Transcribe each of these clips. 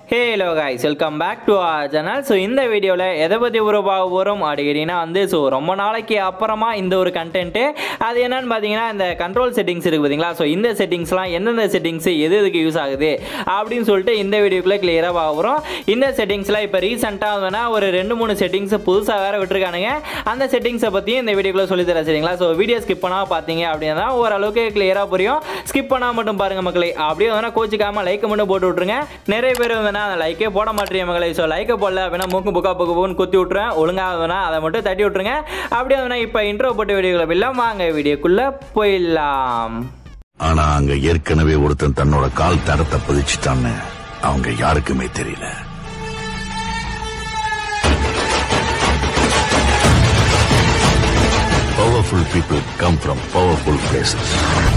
hello guys welcome back to our channel so இந்த வீடியோவில் எதை பற்றி உருவாக போகிறோம் அப்படின்னா வந்து ஸோ ரொம்ப நாளைக்கு அப்புறமா இந்த ஒரு கண்டென்ட்டு அது என்னன்னு பார்த்தீங்கன்னா இந்த கண்ட்ரோல் செட்டிங்ஸ் இருக்குது பார்த்தீங்களா ஸோ இந்த செட்டிங்ஸ்லாம் எந்தெந்த செட்டிங்ஸ் எது எதுக்கு யூஸ் ஆகுது அப்படின்னு சொல்லிட்டு இந்த வீடியோக்குள்ளே கிளியராக பார்க்க போகிறோம் இந்த செட்டிங்ஸில் இப்போ ரீசெண்டாக வேணால் ஒரு ரெண்டு மூணு செட்டிங்ஸ் புதுசாக வேறு விட்டுருக்கானுங்க அந்த செட்டிங்ஸை பற்றியும் இந்த வீடியோக்குள்ளே சொல்லித்தரேன் சரிங்களா ஸோ வீடியோ ஸ்கிப் பண்ணாமல் பார்த்தீங்க அப்படின்னா ஓரளவுக்கு கிளியராக புரியும் ஸ்கிப் பண்ணால் மட்டும் பாருங்கள் மக்களே அப்படியே வேணால் கோச்சிக்காமல் லைக் மட்டும் போட்டு விட்ருங்க நிறைய பேர் வேணா அந்த லைக்கே போட மாட்டேங்க மகளே ஸோ லைக்கை போடல அப்படின்னா மூக்கு புக்கா புக்கு புக்குன்னு குத்தி விட்ருவேன் ஒழுங்காக வேணா அதை மட்டும் தட்டி விட்ருங்க அப்படியே வேணா இப்போ இன்ட்ரோ போட்டு வீடியோக்குள்ள போயிடலாம் வாங்க வீடியோக்குள்ளே போயிடலாம் ஆனா அங்க ஏற்கனவே ஒருத்தன் தன்னோட கால் தரத்தை பதிச்சுட்டான்னு அவங்க யாருக்குமே தெரியல powerful people come from powerful places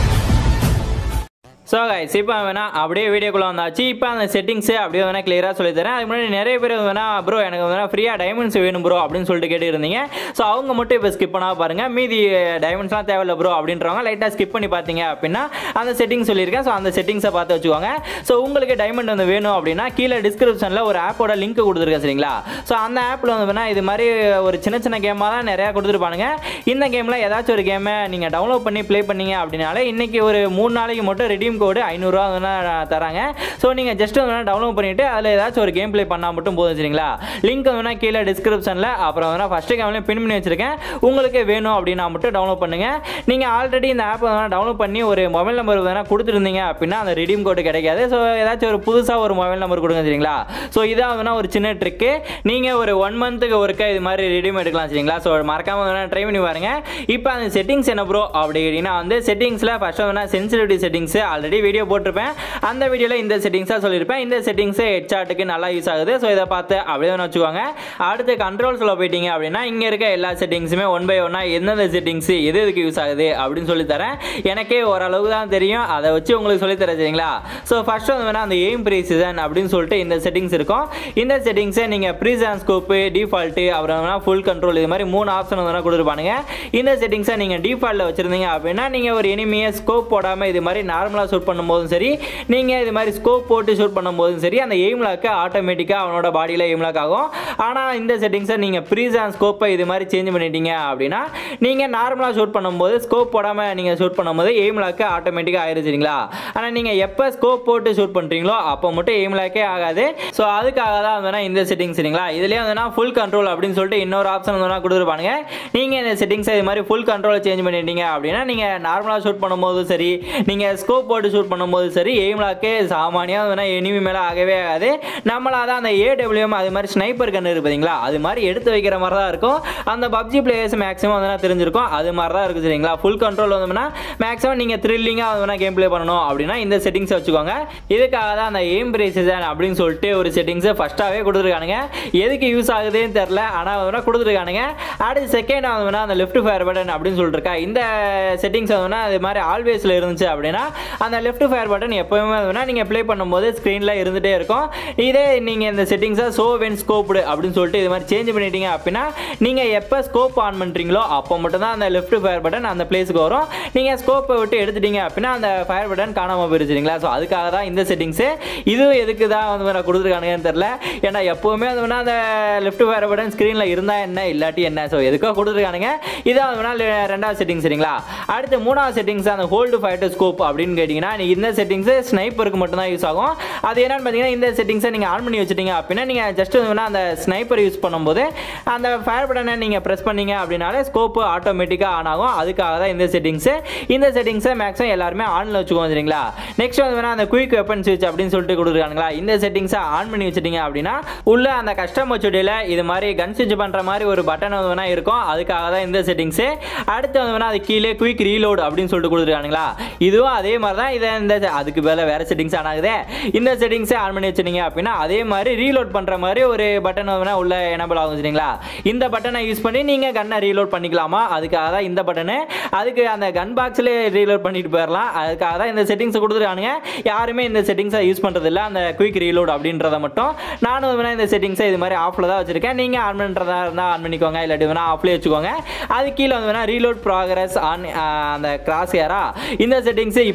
so guys இப்போ வேணா அப்படியே வீடியோக்குள்ளே வந்தாச்சு இப்போ அந்த செட்டிங்ஸு அப்படியே வேணா கிளியராக சொல்லி தரேன் அதுக்கு முன்னாடி நிறைய பேர் வேணா ப்ரோ எனக்கு வேணா ஃப்ரீயாக டைமண்ட்ஸ் வேணும் ப்ரோ அப்படின்னு சொல்லிட்டு கேட்டு இருந்தீங்க ஸோ அவங்க மட்டும் இப்போ ஸ்கிப் பண்ணால் பாருங்கள் மீதி டைமண்ட்ஸ்லாம் தேவையில்ல ப்ரோ அப்படின்றவங்க லைட்டாக ஸ்கிப் பண்ணி பார்த்தீங்க அப்படின்னா அந்த செட்டிங் சொல்லியிருக்கேன் ஸோ அந்த செட்டிங்ஸை பார்த்து வச்சுக்கோங்க ஸோ உங்களுக்கு டைமண்ட் வந்து வேணும் அப்படின்னா கீழே டிஸ்கிரிப்ஷனில் ஒரு ஆப்போட லிங்க் கொடுத்துருக்கேன் சரிங்களா ஸோ அந்த ஆப்பில் வந்து வேணா இது மாதிரி ஒரு சின்ன சின்ன கேமாக தான் நிறையா கொடுத்துருப்பானுங்க இந்த கேமில் ஏதாச்சும் ஒரு கேமை நீங்கள் டவுன்லோட் பண்ணி ப்ளே பண்ணீங்க அப்படின்னாலே இன்றைக்கி ஒரு மூணு நாளைக்கு மட்டும் ரெடீம் கோடு ஐநூறுரூவா வந்து தராங்க ஸோ நீங்கள் ஜஸ்ட் வந்து டவுன்லோட் பண்ணிவிட்டு அதில் ஏதாச்சும் ஒரு கேம் ப்ளே பண்ணால் மட்டும் போதும் சரிங்களா லிங்க் வேணால் கீழே டிஸ்கிரிப்ஷனில் அப்புறம் வேணால் ஃபஸ்ட்டு கேம்லேயும் பின் பண்ணி வச்சிருக்கேன் உங்களுக்கு வேணும் அப்படின்னா மட்டும் டவுன்லோட் பண்ணுங்கள் நீங்கள் ஆல்ரெடி இந்த ஆப்பை வேணால் டவுன்லோட் பண்ணி ஒரு மொபைல் நம்பர் வேணால் கொடுத்துருந்தீங்க அப்படின்னா அந்த ரிடீம் கோடு கிடைக்காது ஸோ ஏதாச்சும் ஒரு புதுசாக ஒரு மொபைல் நம்பர் கொடுங்க சரிங்களா ஸோ இதான் வேணால் ஒரு சின்ன ட்ரிக்கு நீங்கள் ஒரு ஒன் மந்த்துக்கு ஒருக்கா இது மாதிரி ரிடீம் எடுக்கலாம் சரிங்களா ஸோ மறக்காமல் வேணால் ட்ரை பண்ணி பாருங்க இப்போ அந்த செட்டிங்ஸ் என்ன ப்ரோ அப்படின்னா வந்து செட்டிங்ஸில் ஃபஸ்ட்டு வேணால் சென்சிட்டிவிட்டி செட்டிங்ஸ் ஆல்ரெடி வீடியோ போட்டிருப்பேன் அந்த வீடியோவில் இந்த செட்டிங்ஸாக சொல்லியிருப்பேன் இந்த செட்டிங்ஸு ஹெட்சாட்டுக்கு நல்லா யூஸ் ஆகுது ஸோ இதை பார்த்து அப்படியே வேணும் வச்சுக்கோங்க அடுத்து கண்ட்ரோல்ஸில் போயிட்டீங்க அப்படின்னா இங்கே இருக்க எல்லா செட்டிங்ஸுமே ஒன் பை ஒன்னாக எந்தெந்த செட்டிங்ஸ் எது எதுக்கு யூஸ் ஆகுது அப்படின்னு சொல்லி தரேன் எனக்கே ஓரளவுக்கு தான் தெரியும் அதை வச்சு உங்களுக்கு சொல்லி தரேன் சரிங்களா ஸோ ஃபர்ஸ்ட் வந்து வேணால் அந்த எய்ம் ப்ரீசிசன் அப்படின்னு சொல்லிட்டு இந்த செட்டிங்ஸ் இருக்கும் இந்த செட்டிங்ஸை நீங்கள் ப்ரீசன் ஸ்கோப்பு டிஃபால்ட்டு அப்புறம் வேணால் ஃபுல் கண்ட்ரோல் இது மாதிரி மூணு ஆப்ஷன் வந்து கொடுத்துருப்பானுங்க இந்த செட்டிங்ஸை நீங்கள் டிஃபால்ட்டில் வச்சுருந்தீங்க அப்படின்னா நீங்கள் ஒரு எனிமியை ஸ்கோப் போடாமல் இது மாதிரி நார்மலாக ஷூட் பண்ணும்போதும் சரி நீங்கள் இது மாதிரி ஸ்கோப் போட்டு ஷூட் பண்ணும்போதும் சரி அந்த எய்ம் லாக்கு ஆட்டோமேட்டிக்காக அவனோட பாடியில் எய்ம் லாக் ஆகும் ஆனால் இந்த செட்டிங்ஸை நீங்கள் ப்ரீஸ் அண்ட் ஸ்கோப்பை இது மாதிரி சேஞ்ச் பண்ணிட்டீங்க அப்படின்னா நீங்கள் நார்மலாக ஷூட் பண்ணும்போது ஸ்கோப் போடாமல் நீங்கள் ஷூட் பண்ணும்போது எய்ம் லாக்கு ஆட்டோமேட்டிக்காக ஆயிரும் சரிங்களா ஆனால் நீங்கள் எப்போ ஸ்கோப் போட்டு ஷூட் பண்ணுறீங்களோ அப்போ மட்டும் எய்ம் லாக்கே ஆகாது ஸோ அதுக்காக தான் வந்து இந்த செட்டிங்ஸ் சரிங்களா இதுலேயே வந்து ஃபுல் கண்ட்ரோல் அப்படின்னு சொல்லிட்டு இன்னொரு ஆப்ஷன் வந்து கொடுத்துருப்பானுங்க நீங்கள் இந்த செட்டிங்ஸை இது மாதிரி ஃபுல் கண்ட்ரோல் சேஞ்ச் பண்ணிட்டீங்க அப்படின்னா நீங்கள் நார்மலாக ஷூட் பண்ணும்போது சரி நீங்கள் ஸ்கோப் போட்டு ஷூட் பண்ணும்போது சரி எய்ம் லாக்கு சாமானியாக வேணால் எனிமி மேலே ஆகவே ஆகாது நம்மளாக தான் அந்த ஏடபிள்யூஎம் அது மாதிரி ஸ்னைப்பர் கன் இருக்கு பார்த்தீங்களா அது மாதிரி எடுத்து வைக்கிற மாதிரி தான் இருக்கும் அந்த பப்ஜி பிளேயர்ஸ் மேக்ஸிமம் வந்து தெரிஞ்சிருக்கும் அது மாதிரி தான் இருக்குது சரிங்களா ஃபுல் கண்ட்ரோல் வந்தோம்னா மேக்ஸிமம் நீங்கள் த்ரில்லிங்காக அது வேணால் கேம் ப்ளே பண்ணணும் அப்படின்னா இந்த செட்டிங்ஸை வச்சுக்கோங்க இதுக்காக தான் அந்த எய்ம் பிரேசிசன் அப்படின்னு சொல்லிட்டு ஒரு செட்டிங்ஸை ஃபஸ்ட்டாகவே கொடுத்துருக்கானுங்க எதுக்கு யூஸ் ஆகுதுன்னு தெரில ஆனால் வந்து கொடுத்துருக்கானுங்க அடுத்து செகண்ட் வந்து அந்த லெஃப்ட் ஃபயர் பட்டன் அப்படின்னு சொல்லிட்டு இந்த செட்டிங்ஸ் வந்து அது மாதிரி ஆல்வேஸில் இருந்துச்சு அப்படின்னா அந்த லெஃப்ட் ஃபயர் பட்டன் எப்போவுமே வேணால் நீங்கள் ப்ளே பண்ணும்போது ஸ்க்ரீனில் இருந்துகிட்டே இருக்கும் இதே நீங்கள் இந்த செட்டிங்ஸை ஸோ வென் ஸ்கோப்டு அப்படின்னு சொல்லிட்டு இது மாதிரி சேஞ்ச் பண்ணிட்டீங்க அப்படின்னா நீங்கள் எப்போ ஸ்கோப் ஆன் பண்ணுறீங்களோ அப்போ மட்டும்தான் அந்த லெஃப்ட் ஃபயர் பட்டன் அந்த பிளேஸுக்கு வரும் நீங்கள் ஸ்கோப்பை விட்டு எடுத்துட்டீங்க அப்படின்னா அந்த ஃபயர் பட்டன் காணாமல் போயிருச்சுங்களா ஸோ அதுக்காக தான் இந்த செட்டிங்ஸு இது எதுக்கு தான் வந்து நான் கொடுத்துருக்கானுங்கன்னு தெரில ஏன்னா எப்போவுமே வந்து வேணா அந்த லெஃப்ட் ஃபயர் பட்டன் ஸ்க்ரீனில் இருந்தால் என்ன இல்லாட்டி என்ன ஸோ எதுக்கோ கொடுத்துருக்கானுங்க இதான் வேணால் ரெண்டாவது செட்டிங் சரிங்களா அடுத்து மூணாவது செட்டிங்ஸ் அந்த ஹோல்டு ஃபயர் ஸ்கோப் அப்படின்னு கேட்டிங்கன்னா நீ இந்த செட்டிங்ஸு ஸ்னைப்பருக்கு மட்டும்தான் யூஸ் ஆகும் அது என்னன்னு பார்த்தீங்கன்னா இந்த செட்டிங்ஸை நீங்கள் ஆன் பண்ணி வச்சுட்டீங்க அப்படின்னா நீங்கள் ஜஸ்ட் வேணால் அந்த ஸ்னைப்பர் யூஸ் பண்ணும்போது அந்த ஃபயர் பட்டனை நீங்கள் ப்ரெஸ் பண்ணீங்க அப்படின்னாலே ஸ்கோப்பு ஆட்டோமேட்டிக்காக ஆன் ஆகும் அதுக்காக தான் இந்த செட்டிங்ஸு இந்த செட்டிங்ஸை மேக்ஸிமம் எல்லாருமே ஆனில் வச்சுக்கோங்க சரிங்களா நெக்ஸ்ட் வந்து வேணால் அந்த குயிக் வெப்பன் ஸ்விட்ச் அப்படின்னு சொல்லிட்டு கொடுத்துருக்காங்களா இந்த செட்டிங்ஸை ஆன் பண்ணி வச்சுட்டீங்க அப்படின்னா உள்ள அந்த கஸ்டம் வச்சுடியில் இது மாதிரி கன் ஸ்விட்ச் பண்ணுற மாதிரி ஒரு பட்டன் வந்து வேணால் இருக்கும் அதுக்காக தான் இந்த செட்டிங்ஸு அடுத்து வந்து வேணால் அது கீழே குயிக் ரீலோட் அப்படின்னு சொல்லிட்டு கொடுத்துருக்கானுங்களா இதுவும் அதே மாதிரி தான் இதை இந்த அதுக்கு மேலே வேறு செட்டிங்ஸ் ஆன் ஆகுது இந்த செட்டிங்ஸை ஆன் பண்ணி வச்சுட்டீங்க அப்படின்னா அதே மாதிரி ரீலோட் பண்ணுற மாதிரி ஒரு பட்டன் வந்து உள்ள எனபிள் ஆகும் சரிங்களா இந்த பட்டனை யூஸ் பண்ணி நீங்கள் கன்னை ரீலோட் பண்ணிக்கலாமா அதுக்காக தான் இந்த பட்டனு அதுக்கு அந்த கன் பாக்ஸில் ரீலோட் பண்ணிட்டு போயிடலாம் அதுக்காக தான் இந்த செட்டிங்ஸை கொடுத்துருக்கானுங்க யாருமே இந்த செட்டிங்ஸை யூஸ் பண்ணுறதில்ல அந்த குயிக் ரீலோட் அப்படின்றத மட்டும் நானும் வேணால் இந்த செட்டிங்ஸை இது மாதிரி ஆஃபில் தான் வச்சுருக்கேன் நீங்கள் ஆன் பண்ணுறதா இருந்தால் ஆன் பண்ணிக்கோங்க இல்லாட்டி வேணால் ஆஃப்லேயே வச்சுக்கோங்க அது கீழே வந்து வேணால் ரீலோட் ப்ராக்ரஸ் ஆன் அந்த கிராஸ் ஏரா இந்த செட்டிங்ஸு இப்போ தான்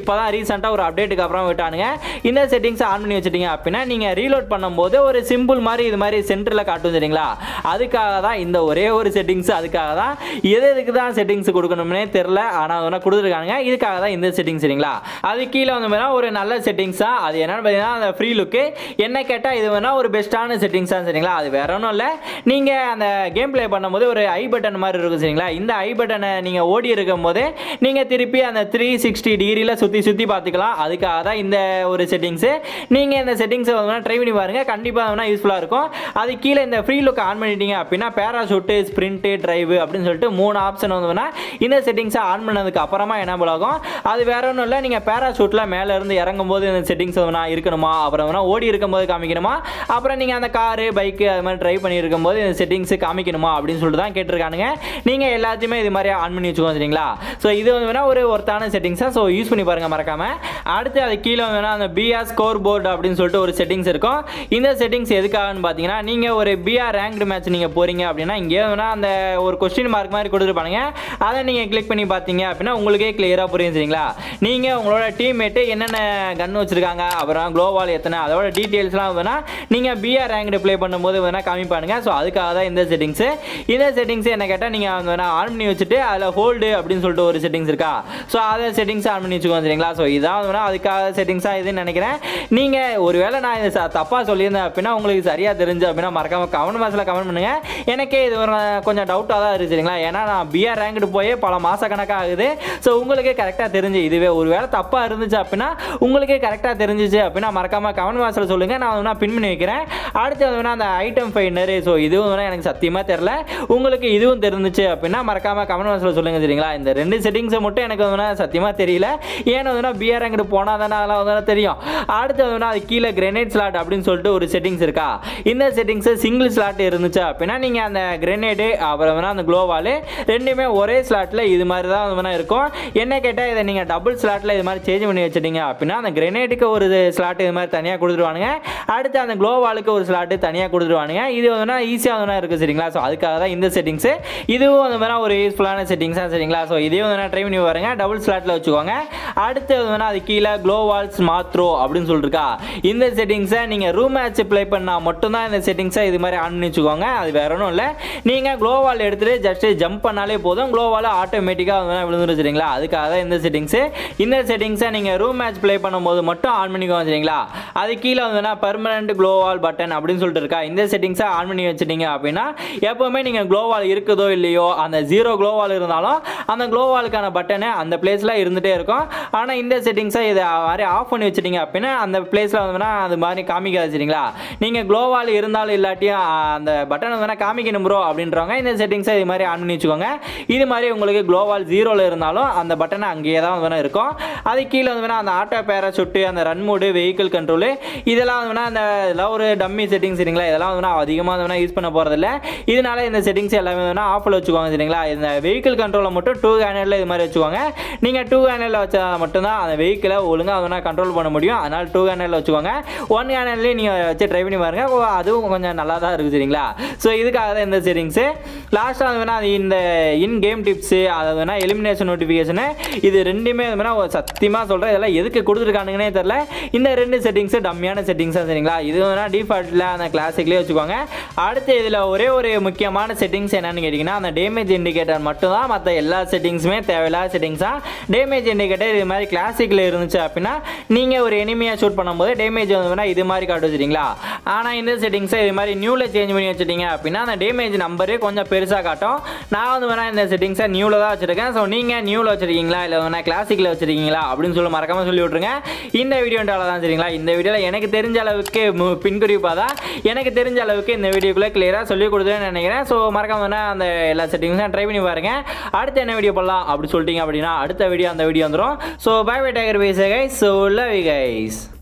ரீசெண்டாக ஒரு அப்டேட்டுக்கு அப்புறம் விட்டானுங்க இந்த செட்டிங்ஸை ஆன் பண்ணி வச்சிட்டீங்க அப்படின்னா நீங்கள் ரீலோட் பண்ணும்போது ஒரு சிம்பிள் மாதிரி இது மாதிரி சென்டரில் காட்டும் சரிங்களா அதுக்காக தான் இந்த ஒரே ஒரு செட்டிங்ஸ் அதுக்காக தான் எது எதுக்கு தான் செட்டிங்ஸ் கொடுக்கணும்னே தெரில ஆனால் அதெல்லாம் கொடுத்துருக்காங்க இதுக்காக தான் இந்த செட்டிங்ஸ் சரிங்களா அது கீழே வந்து பார்த்தீங்கன்னா ஒரு நல்ல செட்டிங்ஸ் தான் அது என்னன்னு பார்த்தீங்கன்னா அந்த ஃப்ரீ லுக்கு என்ன கேட்டால் இது வேணால் ஒரு பெஸ்ட்டான செட்டிங்ஸ் தான் சரிங்களா அது வேற ஒன்றும் இல்லை நீங்கள் அந்த கேம் ப்ளே பண்ணும்போது ஒரு ஐ பட்டன் மாதிரி இருக்கும் சரிங்களா இந்த ஐ பட்டனை நீங்கள் ஓடி இருக்கும் போது நீங்கள் திருப்பி அந்த த்ரீ சிக்ஸ்டி டிகிரியில் சுற்றி சுற்றி பார்த்துக்கலாம் அதுக்காக தான் இந்த ஒரு செட்டிங்ஸு நீங்கள் இந்த செட்டிங்ஸை வந்து ட்ரை பண்ணி பாருங்கள் கண்டிப்பாக வேணால் யூஸ்ஃபுல்லாக இருக்கும் அது கீழே இந்த ஃப்ரீ லுக் ஆன் பண்ணிட்டீங்க அப்படின்னா பேராஷூட்டு ஸ்ப்ரிண்ட்டு டிரைவ் அப்படின்னு சொல்லிட்டு மூணு ஆப்ஷன் வந்து வேணா இந்த செட்டிங்ஸை ஆன் பண்ணதுக்கு அப்புறமா என்ன ஆகும் அது வேற ஒன்றும் இல்லை நீங்கள் பேராஷூட்டில் மேலே இருந்து இறங்கும் போது இந்த செட்டிங்ஸ் வேணா இருக்கணுமா அப்புறம் வேணா ஓடி இருக்கும்போது காமிக்கணுமா அப்புறம் நீங்கள் அந்த காரு பைக்கு அது மாதிரி ட்ரைவ் பண்ணியிருக்கும் போது இந்த செட்டிங்ஸ் காமிக்கணுமா அப்படின்னு சொல்லிட்டு தான் கேட்டிருக்கானுங்க நீங்கள் எல்லாத்தையுமே இது மாதிரி ஆன் பண்ணி வச்சுக்கோங்க சரிங்களா ஸோ இது வந்து வேணா ஒரு ஒருத்தான செட்டிங்ஸாக ஸோ யூஸ் பண்ணி பாருங்க மறக்காம அடுத்து அது கீழே வேணா அந்த பிஆர் ஸ்கோர் போர்டு அப்படின்னு சொல்லிட்டு ஒரு செட்டிங்ஸ் இருக்கும் இந்த செட்டிங்ஸ் எதுக்காகன்னு பார்த்தீங்கன்னா நீங்கள் ஒரு பிஆர் ரேங்க்டு மேட்ச் நீங்கள் போறீங்க அப்படின்னா இங்கே வேணா அந்த ஒரு கொஸ்டின் மார்க் மாதிரி கொடுத்துருப்பானுங்க அதை நீங்கள் கிளிக் பண்ணி பார்த்தீங்க அப்படின்னா உங்களுக்கே கிளியராக புரியும் சரிங்களா நீங்கள் உங்களோட டீம்மேட்டு என்னென்ன கன் வச்சிருக்காங்க அப்புறம் க்ளோவால் எத்தனை அதோட டீட்டெயில்ஸ்லாம் வேணா நீங்கள் பிஆர் ரேங்க்டு ப்ளே பண்ணும்போது வேணா காமிப்பானுங்க ஸோ அதுக்காக தான் இந்த செட்டிங்ஸு இந்த செட்டிங்ஸ் என்ன கேட்டால் நீங்கள் வேணா ஆன் பண்ணி வச்சுட்டு அதில் ஹோல்டு அப்படின்னு சொல்லிட்டு ஒரு செட்டிங்ஸ் இருக்கா ஸோ அதை செட்டிங்ஸ் ஆன் பண்ணி வச்சுக்கோங்க சரிங்களா ஸோ இதான் வேணா அதுக்காக செட்டிங்ஸாக இதுன்னு நினைக்கிறேன் நீங்கள் ஒருவேளை நான் இதை ச- தப்பா சொல்லியிருந்தேன் அப்படின்னா உங்களுக்கு சரியாக தெரிஞ்சு அப்படின்னா மறக்காம கமெண்ட் பாக்ஸில் கமெண்ட் பண்ணுங்க எனக்கே இது ஒரு கொஞ்சம் டவுட்டாக தான் இருக்குது சரிங்களா ஏன்னா நான் பிஆர் ரேங்க்டு போய் பல மாத கணக்காக ஆகுது ஸோ உங்களுக்கே கரெக்டாக தெரிஞ்சு இதுவே ஒரு வேளை தப்பாக இருந்துச்சு அப்படின்னா உங்களுக்கே கரெக்டாக தெரிஞ்சிச்சு அப்படின்னா மறக்காம கமெண்ட் பாக்ஸில் சொல்லுங்கள் நான் வேணா பின் பண்ணி வைக்கிறேன் அடுத்து வந்து வேணா அந்த ஐட்டம் ஃபைனர் ஸோ இதுவும் வேணா எனக்கு சத்தியமாக தெரில உங்களுக்கு இதுவும் தெரிஞ்சிச்சு அப்படின்னா மறக்காம கமெண்ட் பாக்ஸில் சொல்லுங்கள் சரிங்களா இந்த ரெண்டு செட்டிங்ஸை மட்டும் எனக்கு வந்து சத்தியமாக தெரியல ஏன்னா வந்து பிஆர் ரேங்க்டு போனால் தானே அதெல்லாம் வந்து தெரியும் அடுத்து வந்து அது கீழே கிரெனேட் ஸ்லாட் அப்படின்னு சொல்லிட்டு ஒரு செட்டிங்ஸ் இருக்கா இந்த செட்டிங்ஸ் சிங்கிள் ஸ்லாட் இருந்துச்சு அப்படின்னா நீங்கள் அந்த கிரெனேடு அப்புறம் வேணா அந்த க்ளோவால் ரெண்டுமே ஒரே ஸ்லாட்டில் இது மாதிரி தான் வேணா இருக்கும் என்ன கேட்டால் இதை நீங்கள் டபுள் ஸ்லாட்டில் இது மாதிரி சேஞ்ச் பண்ணி வச்சிட்டீங்க அப்படின்னா அந்த கிரெனேட்டுக்கு ஒரு ஸ்லாட் இது மாதிரி தனியாக கொடுத்துருவானுங்க அடுத்து அந்த க்ளோவாலுக்கு ஒரு ஸ்லாட்டு தனியாக கொடுத்துருவானுங்க இது வந்து ஈஸியாக வந்து இருக்குது சரிங்களா ஸோ அதுக்காக தான் இந்த செட்டிங்ஸு இதுவும் வந்து வேணா ஒரு யூஸ்ஃபுல்லான செட்டிங்ஸாக சரிங்களா ஸோ இதையும் வந்து ட்ரை பண்ணி பாருங்க டபுள் ஸ்லாட்டில் வச்சுக்கோங்க அடுத்து வேணா அது கீழே க்ளோவால்ஸ் மாத்ரோ அப்படின்னு சொல்லிருக்கா இந்த செட்டிங்ஸை நீங்கள் ரூம் மேட்ச் ப்ளே பண்ணால் மட்டும்தான் இந்த செட்டிங்ஸை இது மாதிரி ஆன் பண்ணி வச்சுக்கோங்க அது வேற ஒன்றும் இல்லை நீங்கள் க்ளோவால் எடுத்துகிட்டு ஜஸ்ட் ஜம்ப் பண்ணாலே போதும் க்ளோவால் ஆட்டோமேட்டிக்காக வந்து விழுந்துரும் சரிங்களா அதுக்காக தான் இந்த செட்டிங்ஸு இந்த செட்டிங்ஸை நீங்கள் ரூம் மேட்ச் ப்ளே பண்ணும்போது மட்டும் ஆன் பண்ணிக்கோங்க சரிங்களா அது கீழே வந்து பர்மனெண்ட் க்ளோவால் பட்டன் அப்படின்னு சொல்லிட்டு இருக்கா இந்த செட்டிங்ஸை ஆன் பண்ணி வச்சிட்டீங்க அப்படின்னா எப்போவுமே நீங்கள் க்ளோவால் இருக்குதோ இல்லையோ அந்த ஜீரோ க்ளோவால் இருந்தாலும் அந்த க்ளோவாலுக்கான பட்டனு அந்த பிளேஸில் இருந்துகிட்டே இருக்கும் ஆனால் இந்த செட்டிங்ஸை இதை மாதிரி ஆஃப் பண்ணி வச்சிட்டீங்க அப்படின்னா அந்த பிளேஸில் வந்துன்னா அது மாதிரி காமிக்காது சரிங்களா நீங்கள் க்ளோவால் இருந்தாலும் இல்லாட்டியும் ஆ, அந்த பட்டன் வந்து காமிக்கணும் ப்ரோ அப்படின்றவங்க இந்த செட்டிங்ஸை இது மாதிரி ஆன் பண்ணி வச்சுக்கோங்க இது மாதிரி உங்களுக்கு க்ளோவால் ஜீரோவில் இருந்தாலும் அந்த பட்டனை அங்கேயே தான் வந்து இருக்கும் அது கீழே வந்து வேணா அந்த ஆட்டோ பேராசூட்டு அந்த ரன் மோடு வெஹிக்கிள் கண்ட்ரோலு இதெல்லாம் வந்து வேணா அந்த இதெல்லாம் ஒரு டம்மி செட்டிங்ஸ் சரிங்களா இதெல்லாம் வந்து அதிகமாக வந்து வேணா யூஸ் பண்ண போகிறதில்ல இதனால இந்த செட்டிங்ஸ் எல்லாமே வேணா ஆஃபில் வச்சுக்கோங்க சரிங்களா இந்த வெஹிக்கிள் கண்ட்ரோலை மட்டும் டூ ஹேண்டரில் இது மாதிரி வச்சுக்கோங்க நீங்கள் டூ ஹேண்டரில் வச்சா மட்டும்தான் அந்த வெஹிக்கிளை ஒழுங்காக வந்து கண்ட்ரோல் பண்ண முடியும் அதனால் டூ ஹேண்டரில் வச்சுக்கோங்க ஒன் ஹேண்டர்லேயும் நீங்கள் வச்சு ட்ரை பண்ணி பாருங்க ஓ, அதுவும் கொஞ்சம் நல்லா தான் இருக்குது சரிங்களா ஸோ இதுக்காக தான் இந்த செட்டிங்ஸு லாஸ்ட்டாக வந்து வேணா அது இந்த இன் கேம் டிப்ஸு அதை வேணா எலிமினேஷன் நோட்டிஃபிகேஷனு இது ரெண்டுமே வேணா சத்தியமாக சொல்கிறேன் இதெல்லாம் எதுக்கு கொடுத்துருக்கானுங்கன்னே தெரில இந்த ரெண்டு செட்டிங்ஸு டம்மியான செட்டிங்ஸாக சரிங்களா இது வேணா டிஃபால்ட்டில் அந்த கிளாசிக்லேயே வச்சுக்கோங்க அடுத்து இதில் ஒரே ஒரு முக்கியமான செட்டிங்ஸ் என்னன்னு கேட்டிங்கன்னா அந்த டேமேஜ் இண்டிகேட்டர் மட்டும் தான் மற்ற எல்லா செட்டிங்ஸுமே தேவையில்லாத செட்டிங்ஸாக டேமேஜ் இண்டிகேட்டர் இது மாதிரி கிளாசிக்கில் இருந்துச்சு அப்படின்னா நீங்கள் ஒரு எனிமையாக ஷூட் பண்ணும்போது டேமேஜ் வந்து வேணா இது மாதிரி காட்டு வச்சுட்டீங்களா ஆனால் இந்த செட்டிங்ஸை இது மாதிரி நியூவில் சேஞ்ச் பண்ணி வச்சுட்டீங்க அப்படின்னா அந்த டேமேஜ் நம்பரு கொஞ்சம் பெருசாக காட்டும் நான் வந்து வேணா இந்த செட்டிங்ஸை நியூவில் தான் வச்சுருக்கேன் ஸோ நீங்கள் நியூவில் வச்சுருக்கீங்களா இல்லை வேணா கிளாசிக்கில் வச்சுருக்கீங்களா அப்படின்னு சொல்லி மறக்காமல் சொல்லி விட்ருங்க இந்த வீடியோன்றால தான் சரிங்களா இந்த வீடியோவில் எனக்கு தெரிஞ்ச அளவுக்கு மு- பின்குறிப்பாக தான் எனக்கு தெரிஞ்ச அளவுக்கு இந்த வீடியோக்குள்ளே கிளியராக சொல்லி கொடுத்துருன்னு நினைக்கிறேன் ஸோ மறக்காம வேணா அந்த எல்லா செட்டிங்ஸும் ட்ரை பண்ணி பாருங்க அடுத்து என்ன வீடியோ பண்ணலாம் அப்படி சொல்லிட்டீங்க அப்படின்னா அடுத்த வீடியோ அந்த வீடியோ வந்துடும் ஸோ பை பை டேகர் பேச கைஸ் ஸோ லவ் கைஸ்